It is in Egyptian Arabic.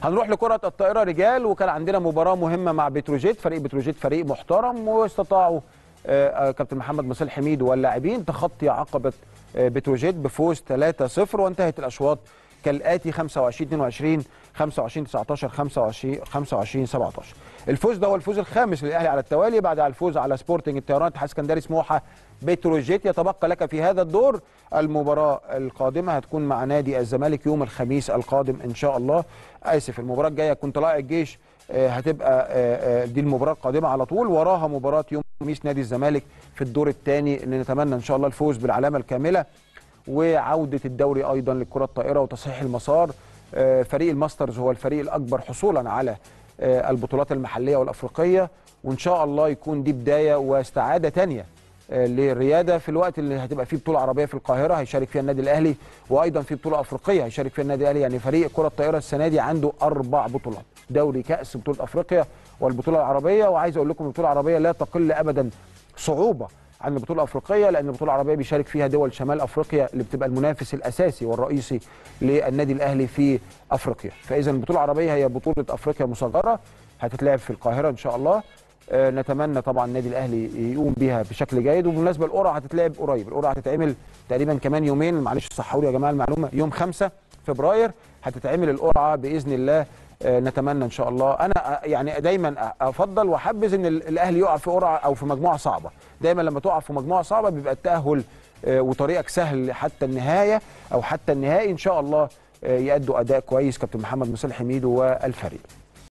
هنروح لكره الطائره رجال وكان عندنا مباراه مهمه مع بتروجيت فريق بتروجيت فريق محترم واستطاعوا آه، آه، كابتن محمد مصالح حميد واللاعبين تخطي عقبه آه، بتروجيت بفوز 3-0 وانتهت الاشواط كالاتي 25 22 25 19 25 25 17 الفوز ده هو الفوز الخامس للاهلي على التوالي بعد الفوز على سبورتنج الطيران اتحاد اسكندري سموحه بتروجيت يتبقى لك في هذا الدور المباراه القادمه هتكون مع نادي الزمالك يوم الخميس القادم ان شاء الله اسف المباراه الجايه كنت طلائع الجيش آه، هتبقى آه، آه، دي المباراه القادمه على طول وراها مباراه يوم الخميس نادي الزمالك في الدور الثاني اللي نتمنى ان شاء الله الفوز بالعلامه الكامله وعوده الدوري ايضا للكره الطائره وتصحيح المسار آه، فريق الماسترز هو الفريق الاكبر حصولا على آه، البطولات المحليه والافريقيه وان شاء الله يكون دي بدايه واستعاده ثانيه للرياده في الوقت اللي هتبقى فيه بطوله عربيه في القاهره هيشارك فيها النادي الاهلي وايضا في بطوله افريقيه هيشارك فيها النادي الاهلي يعني فريق كره الطائره السنه دي عنده اربع بطولات دوري كاس بطوله افريقيا والبطوله العربيه وعايز اقول لكم البطوله العربيه لا تقل ابدا صعوبه عن البطوله الافريقيه لان البطوله العربيه بيشارك فيها دول شمال افريقيا اللي بتبقى المنافس الاساسي والرئيسي للنادي الاهلي في افريقيا فاذا البطوله العربيه هي بطوله افريقيا مصغره هتتلعب في القاهره ان شاء الله آه، نتمنى طبعا النادي الاهلي يقوم بيها بشكل جيد وبالمناسبه القرعه هتتلعب قريب القرعه هتتعمل تقريبا كمان يومين معلش صححوا لي يا جماعه المعلومه يوم 5 فبراير هتتعمل القرعه باذن الله آه، نتمنى ان شاء الله انا آه، يعني دايما افضل واحبذ ان ال- الاهلي يقع في قرعه او في مجموعه صعبه دايما لما تقع في مجموعه صعبه بيبقى التاهل آه، وطريقك سهل حتى النهايه او حتى النهائي ان شاء الله آه، يأدوا اداء كويس كابتن محمد مصالح حميد والفريق